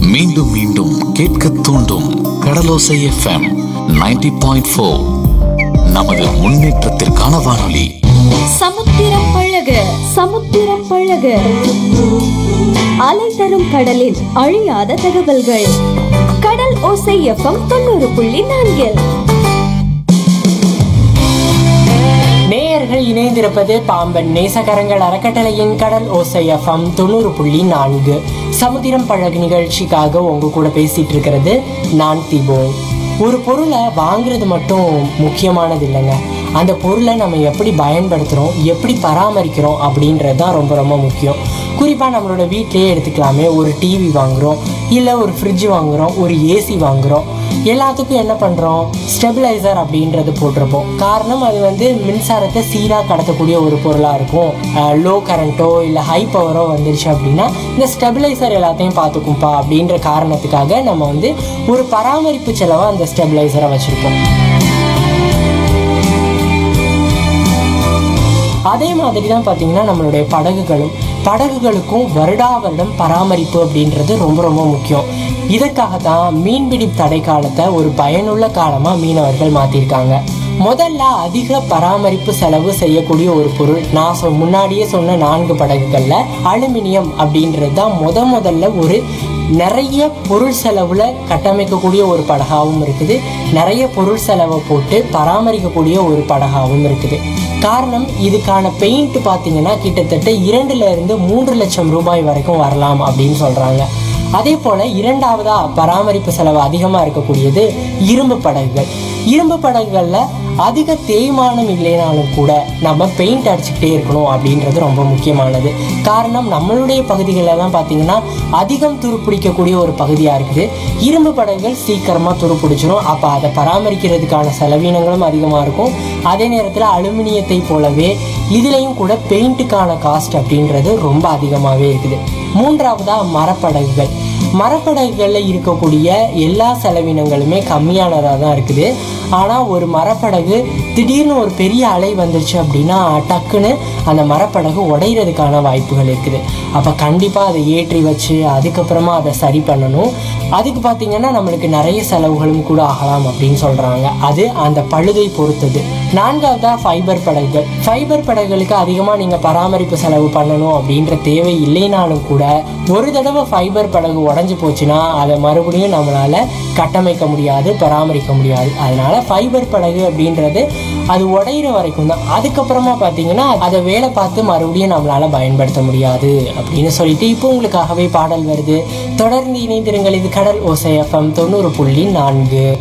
மீண்டும் மீண்டும் கேட்க தூண்டும் கடலோசை எஃப்எம் 90.4 பாயிண்ட் ஃபோர் நமது முன்னேற்றத்திற்கான வானொலி சமுத்திரம் பழக சமுத்திரம் பழக அலை தரும் கடலின் அழியாத தகவல்கள் கடல் ஓசை எஃப்எம் தொண்ணூறு புள்ளி நான்கில் நேயர்கள் இணைந்திருப்பது பாம்பன் நேசகரங்கள் அறக்கட்டளையின் கடல் ஓசை எஃப்எம் தொண்ணூறு புள்ளி நான்கு சமுத்திரம் பழகு நிகழ்ச்சிக்காக உங்க கூட பேசிட்டு இருக்கிறது நான் திபோன் ஒரு பொருளை வாங்குறது மட்டும் முக்கியமானது இல்லைங்க அந்த பொருளை நம்ம எப்படி பயன்படுத்துகிறோம் எப்படி பராமரிக்கிறோம் அப்படின்றது தான் ரொம்ப ரொம்ப முக்கியம் குறிப்பாக நம்மளோட வீட்டிலேயே எடுத்துக்கலாமே ஒரு டிவி வாங்குகிறோம் இல்லை ஒரு ஃப்ரிட்ஜ் வாங்குகிறோம் ஒரு ஏசி வாங்குகிறோம் எல்லாத்துக்கும் என்ன பண்ணுறோம் ஸ்டெபிளைசர் அப்படின்றது போட்டிருப்போம் காரணம் அது வந்து மின்சாரத்தை சீராக கடத்தக்கூடிய ஒரு பொருளாக இருக்கும் லோ கரண்ட்டோ இல்லை ஹை பவரோ வந்துருச்சு அப்படின்னா இந்த ஸ்டெபிளைசர் எல்லாத்தையும் பார்த்துக்கும்பா அப்படின்ற காரணத்துக்காக நம்ம வந்து ஒரு பராமரிப்பு செலவாக அந்த ஸ்டெபிளைசரை வச்சுருப்போம் அதே மாதிரி தான் பார்த்தீங்கன்னா நம்மளுடைய படகுகளும் படகுகளுக்கும் வருடா வருடம் பராமரிப்பு அப்படின்றது ரொம்ப ரொம்ப முக்கியம் இதற்காக தான் மீன்பிடி தடை காலத்தை ஒரு பயனுள்ள காலமாக மீனவர்கள் மாற்றிருக்காங்க முதல்ல அதிக பராமரிப்பு செலவு செய்யக்கூடிய ஒரு பொருள் நான் சொ முன்னாடியே சொன்ன நான்கு படகுகளில் அலுமினியம் அப்படின்றது தான் முத முதல்ல ஒரு நிறைய பொருள் செலவுல கட்டமைக்கக்கூடிய ஒரு படகாவும் இருக்குது நிறைய பொருள் செலவை போட்டு பராமரிக்கக்கூடிய ஒரு படகாவும் இருக்குது காரணம் இதுக்கான பெயிண்ட் பார்த்தீங்கன்னா கிட்டத்தட்ட இரண்டுல இருந்து மூன்று லட்சம் ரூபாய் வரைக்கும் வரலாம் அப்படின்னு சொல்றாங்க அதே போல இரண்டாவதா பராமரிப்பு செலவு அதிகமா இருக்கக்கூடியது இரும்பு படகுகள் இரும்பு படகுகள்ல அதிக தேய்மானம் இல்லைனாலும் கூட நம்ம பெயிண்ட் அடிச்சுக்கிட்டே இருக்கணும் அப்படின்றது ரொம்ப முக்கியமானது காரணம் நம்மளுடைய பகுதிகளெல்லாம் பார்த்தீங்கன்னா அதிகம் துருப்பிடிக்கக்கூடிய ஒரு பகுதியாக இருக்குது இரும்பு படகுகள் சீக்கிரமாக துருப்பிடிச்சிரும் அப்போ அதை பராமரிக்கிறதுக்கான செலவீனங்களும் அதிகமாக இருக்கும் அதே நேரத்தில் அலுமினியத்தை போலவே இதுலேயும் கூட பெயிண்ட்டுக்கான காஸ்ட் அப்படின்றது ரொம்ப அதிகமாகவே இருக்குது மூன்றாவதாக மரப்படகுகள் மரப்படகுகளில் இருக்கக்கூடிய எல்லா செலவினங்களுமே கம்மியானதாக தான் இருக்குது ஆனால் ஒரு மரப்படகு திடீர்னு ஒரு பெரிய அலை வந்துருச்சு அப்படின்னா டக்குன்னு அந்த மரப்படகு உடையிறதுக்கான வாய்ப்புகள் இருக்குது அப்போ கண்டிப்பாக அதை ஏற்றி வச்சு அதுக்கப்புறமா அதை சரி பண்ணணும் அதுக்கு பார்த்தீங்கன்னா நம்மளுக்கு நிறைய செலவுகளும் கூட ஆகலாம் அப்படின்னு சொல்கிறாங்க அது அந்த பழுதை பொறுத்தது நான்காவதா ஃபைபர் படகுகள் ஃபைபர் படகுகளுக்கு அதிகமாக நீங்கள் பராமரிப்பு செலவு பண்ணணும் அப்படின்ற தேவை இல்லைனாலும் கூட ஒரு தடவை ஃபைபர் படகு உடஞ்சி போச்சுன்னா அதை மறுபடியும் நம்மளால் கட்டமைக்க முடியாது பராமரிக்க முடியாது அதனால ஃபைபர் படகு அப்படின்றது அது உடையிற வரைக்கும் தான் அதுக்கப்புறமா பார்த்தீங்கன்னா அதை வேலை பார்த்து மறுபடியும் நம்மளால பயன்படுத்த முடியாது அப்படின்னு சொல்லிட்டு இப்போ உங்களுக்காகவே பாடல் வருது தொடர்ந்து இணைந்திருங்கள் இது கடல் ஓசை எஃப்எம் தொண்ணூறு புள்ளி நான்கு